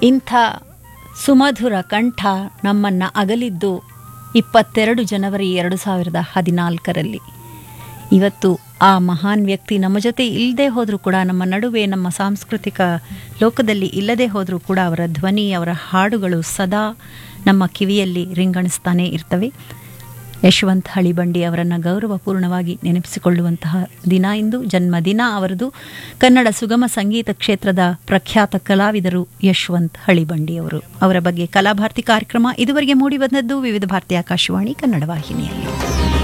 ಇಂಥ ಸುಮಧುರ ಕಂಠ ನಮ್ಮನ್ನು ಅಗಲಿದ್ದು ಇಪ್ಪತ್ತೆರಡು ಜನವರಿ ಎರಡು ಸಾವಿರದ ಹದಿನಾಲ್ಕರಲ್ಲಿ ಇವತ್ತು ಆ ಮಹಾನ್ ವ್ಯಕ್ತಿ ನಮ್ಮ ಜೊತೆ ಇಲ್ಲದೆ ಹೋದರೂ ಕೂಡ ನಮ್ಮ ನಡುವೆ ನಮ್ಮ ಸಾಂಸ್ಕೃತಿಕ ಲೋಕದಲ್ಲಿ ಇಲ್ಲದೆ ಹೋದರೂ ಕೂಡ ಅವರ ಧ್ವನಿ ಅವರ ಹಾಡುಗಳು ಸದಾ ನಮ್ಮ ಕಿವಿಯಲ್ಲಿ ರಿಂಗಣಿಸ್ತಾನೆ ಇರ್ತವೆ ಯಶವಂತ್ ಹಳಿಬಂಡಿ ಅವರನ್ನು ಗೌರವಪೂರ್ಣವಾಗಿ ನೆನಪಿಸಿಕೊಳ್ಳುವಂತಹ ದಿನ ಇಂದು ಜನ್ಮದಿನ ಅವರದು ಕನ್ನಡ ಸುಗಮ ಸಂಗೀತ ಕ್ಷೇತ್ರದ ಪ್ರಖ್ಯಾತ ಕಲಾವಿದರು ಯಶವಂತ್ ಹಳಿಬಂಡಿ ಅವರು ಅವರ ಬಗ್ಗೆ ಕಲಾಭಾರತಿ ಕಾರ್ಯಕ್ರಮ ಇದುವರೆಗೆ ಮೂಡಿಬಂದದ್ದು ವಿವಿಧ ಭಾರತಿ ಆಕಾಶವಾಣಿ ಕನ್ನಡ ವಾಹಿನಿಯಲ್ಲಿ